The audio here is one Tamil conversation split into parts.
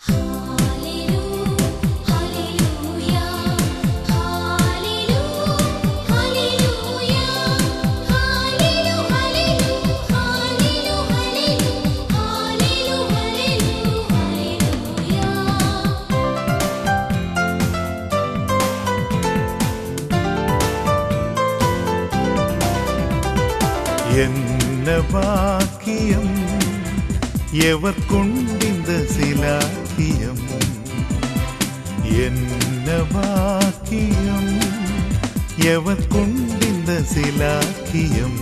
என்ன பாக்கியம் எவர்கொண்டிந்த சிலாக்கியம் என்ன பாக்கியம் எவர்கொண்டிந்த சிலாக்கியம்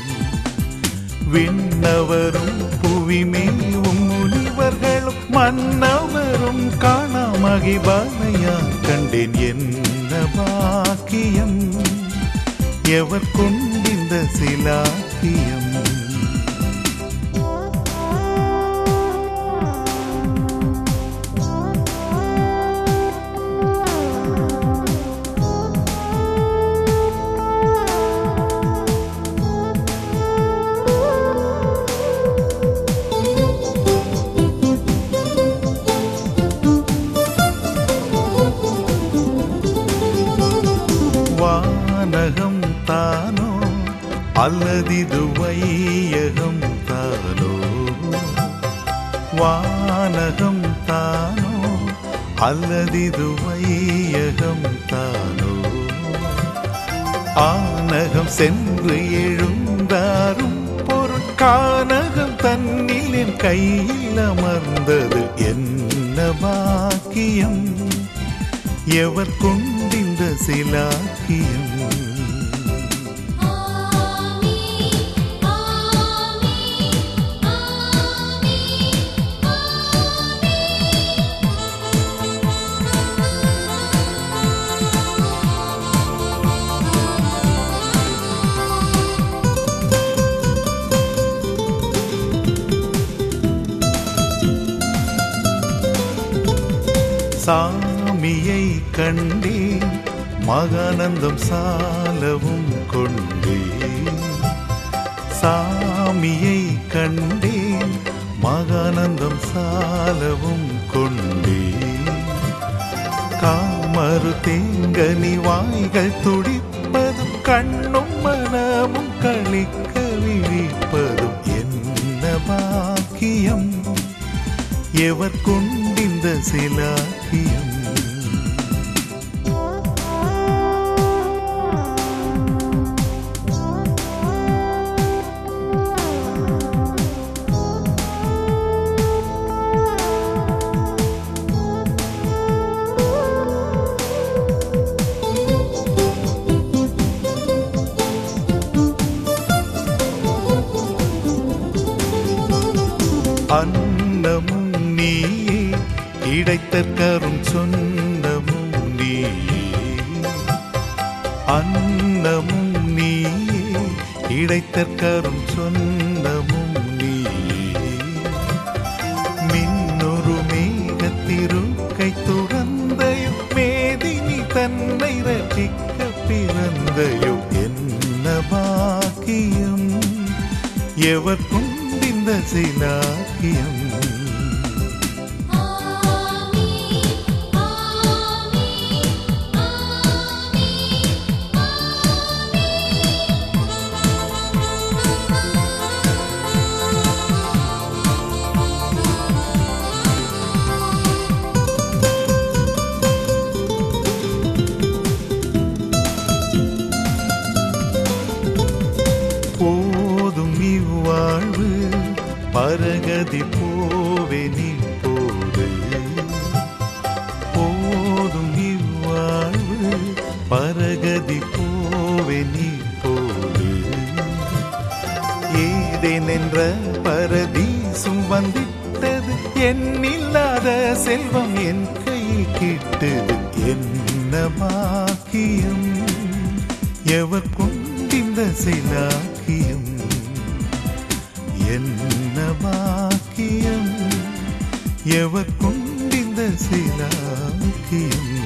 விண்ணவரும் புவிமேவும் முனிவர்களும் மன்னவரும் காணாமகிபானையா கண்டேன் என்ன பாக்கியம் எவர் கொண்டிந்த சிலாக்கியம் வானகம் தானோ அல்லதிது வையகம் தானோ வானகம் தானோ அல்லதிது வையகம் தானோ ஆனகம் சென்று எழுந்தாரும் பொருட்கானகம் தன்னில் என் கையில் அமர்ந்தது என்ன பாக்கியம் எவர் கொண்டிந்த சிலாக்கியம் சாமியை கண்டேன் மகானந்தம் சாலவும் கொண்டேன் சாமியை கண்டேன் மகானந்தம் சாலவும் கொண்டேன் காமரு தேங்கனி வாய்கள் துடிப்பதும் கண்ணும் மனமும் களிக்க விழிப்பதும் என்ன பாக்கியம் எவர் கொண்டிந்த சிலாக்கியம் அன்னமும் நீயே கிடைத்த கரும் சொன்னமும் நீயே அன்னமும் நீயே கிடைத்த கரும் சொன்னமும் நீயே மின்னொரு மேகத்திருக்கை துறந்தையும் மேதினி தன்னை ரட்சிக்க பிறந்தையும் என்ன பாக்கியம் எவர் கொண்டிந்த சிலாக்கியம் போதும் இவ்வாழ்வு பரகதி போவெனி போது போதும் இவ்வாழ்வு பரகதி போவெனி போது ஏதேன் என்ற பரதீசும் வந்திட்டது எண்ணில்லாத செல்வம் என் கையில் கிட்டது என்ன பாக்கியம் எவர் கொண்டிந்த சிலாக்கியம் என்ன பாக்கியம் எவர் கொண்டிந்த சிலாக்கியம்